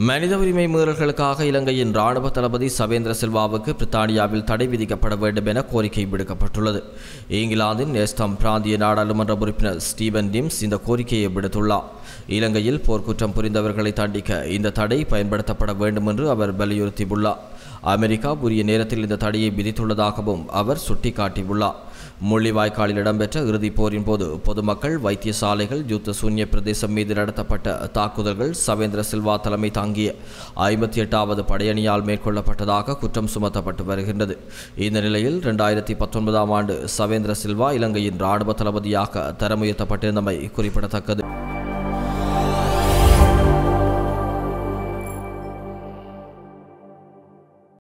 மனித உரிமை மீறல்களுக்காக இலங்கையின் ராணுவ தளபதி சவேந்திர சில்வாவுக்கு பிரித்தானியாவில் தடை விதிக்கப்பட வேண்டும் என கோரிக்கை விடுக்கப்பட்டுள்ளது இங்கிலாந்தின் நேஸ்தம் பிராந்திய நாடாளுமன்ற உறுப்பினர் ஸ்டீவன் டிம்ஸ் இந்த கோரிக்கையை விடுத்துள்ளார் இலங்கையில் போர்க்குற்றம் புரிந்தவர்களை தண்டிக்க இந்த தடை பயன்படுத்தப்பட வேண்டும் என்று அவர் வலியுறுத்தியுள்ளார் அமெரிக்கா உரிய நேரத்தில் இந்த தடையை விதித்துள்ளதாகவும் அவர் சுட்டிக்காட்டியுள்ளார் முள்ளிவாய்க்காலில் இடம்பெற்ற இறுதிப் போரின் போது பொதுமக்கள் வைத்தியசாலைகள் யுத்த சூன்ய பிரதேசம் மீது நடத்தப்பட்ட தாக்குதல்கள் சவேந்திர சில்வா தலைமை தாங்கிய ஐம்பத்தி எட்டாவது படையணியால் மேற்கொள்ளப்பட்டதாக குற்றம் சுமத்தப்பட்டு வருகின்றது இந்த நிலையில் இரண்டாயிரத்தி பத்தொன்பதாம் ஆண்டு சவேந்திர சில்வா இலங்கையின் இராணுவ தளபதியாக தரம் உயர்த்தப்பட்டிருந்தமை குறிப்பிடத்தக்கது